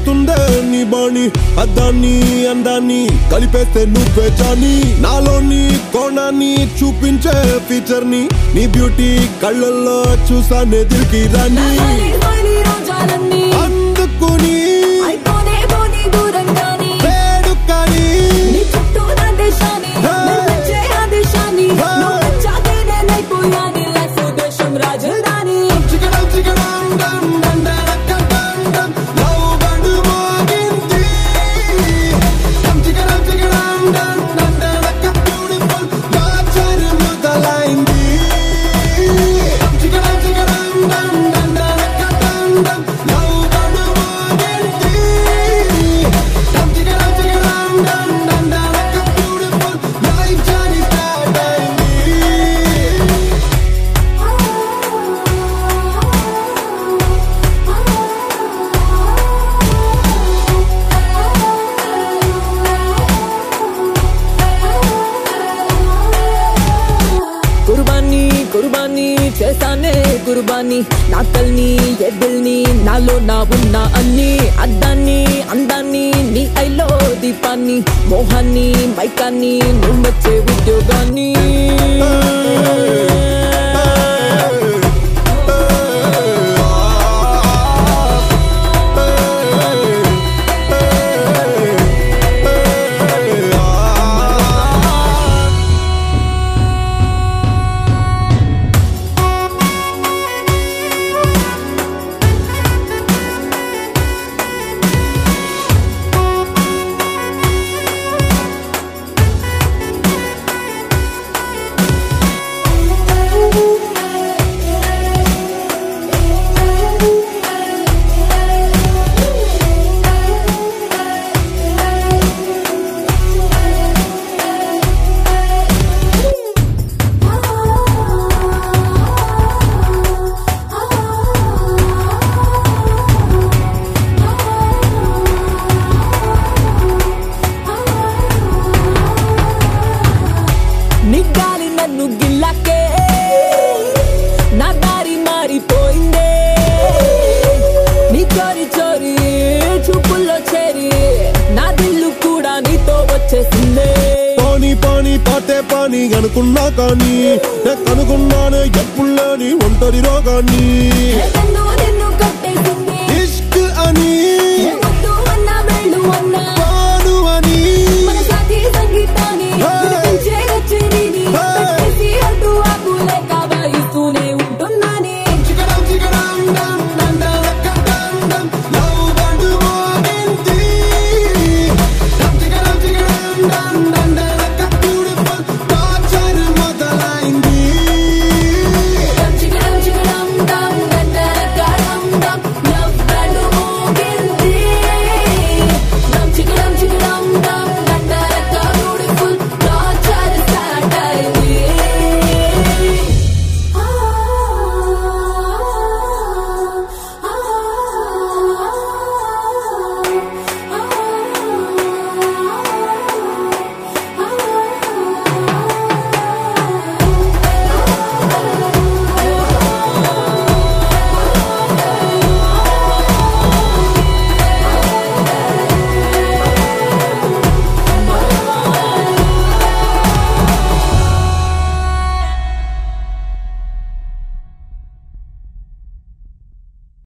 చేస్తుందే నీ బాణి అద్దాన్ని అందాన్ని కలిపేస్తే నువ్వే జాని నాలోని కోణాన్ని చూపించే ఫీచర్ ని నీ బ్యూటీ కళ్ళల్లో చూసానే తిరిగి రాని హాలి హాలి రోజాలన్నీ అందుకుని అయిపోనే పోనీ దూరంగాని వేడుకని నీ చుట్టూ నా దేశాన్ని నచ్చే ఆదేశాన్ని నువ్వు నచ్చాకే నేనైపోయాని లైఫ్ దేశం రాజధాని చికడం చికడం డం డం డడక డం డం లవ్ బడు మోగింది డం చికడం చికడం డం డం డడక బ్యూటిఫుల్ నాచర్ మొదలైంది డం చికడం చికడం డం డం డడక డం డం లవ్ బడు మోగింది డం చికడం చికడం డం డం డడక బ్యూటిఫుల్ లైఫ్ జర్నీ స్టార్ట్ అయింది కుర్బానీ కుర్బానీ చేశానే కుర్బానీ నా తల్ని ఎద్దుల్ని నాలో నా ఉన్న అన్ని అద్దాన్ని అందాన్ని నీ ఐలో దీపాన్ని మోహాన్ని మైకాన్ని నువ్వు వచ్చే ఉద్యోగాన్ని నిగ్గాలి నన్ను గిల్లాకే నా దారి మారిపోయిందే నీ చోరి చోరి చూపుల్లో చేరి నా దిల్లు కూడా నీతో వచ్చేసిందే పాని పాని పాటే పాని అనుకున్నా కానీ నేను కనుగొన్నానే ఎప్పుడు లేని ఒంటరి రోగాన్ని కన్ను